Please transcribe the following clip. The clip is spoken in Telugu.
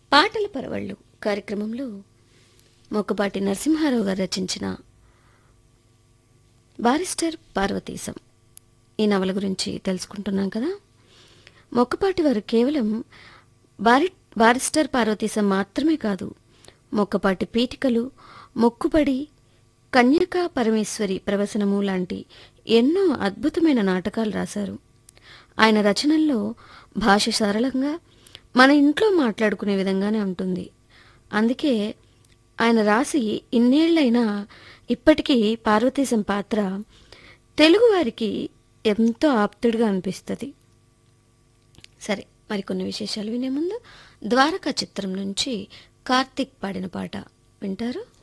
పాటల పరవళ్ళు కార్యక్రమంలో మొక్కపాటి నరసింహారావు గారు రచించిన బారిస్టర్ పార్వతీశం ఈ నవల గురించి తెలుసుకుంటున్నాం కదా మొక్కపాటి వారు కేవలం బారి బారిస్టర్ పార్వతీశం మాత్రమే కాదు మొక్కపాటి పీఠికలు మొక్కుబడి కన్యకా పరమేశ్వరి ప్రవసనము లాంటి ఎన్నో అద్భుతమైన నాటకాలు రాశారు ఆయన రచనల్లో భాష సరళంగా మన ఇంట్లో మాట్లాడుకునే విధంగానే ఉంటుంది అందుకే ఆయన రాసి ఇన్నేళ్లైనా ఇప్పటికీ పార్వతీశం పాత్ర తెలుగువారికి ఎంతో ఆప్తుడిగా అనిపిస్తుంది సరే మరికొన్ని విశేషాలు వినే ముందు ద్వారకా చిత్రం నుంచి కార్తీక్ పాడిన పాట వింటారు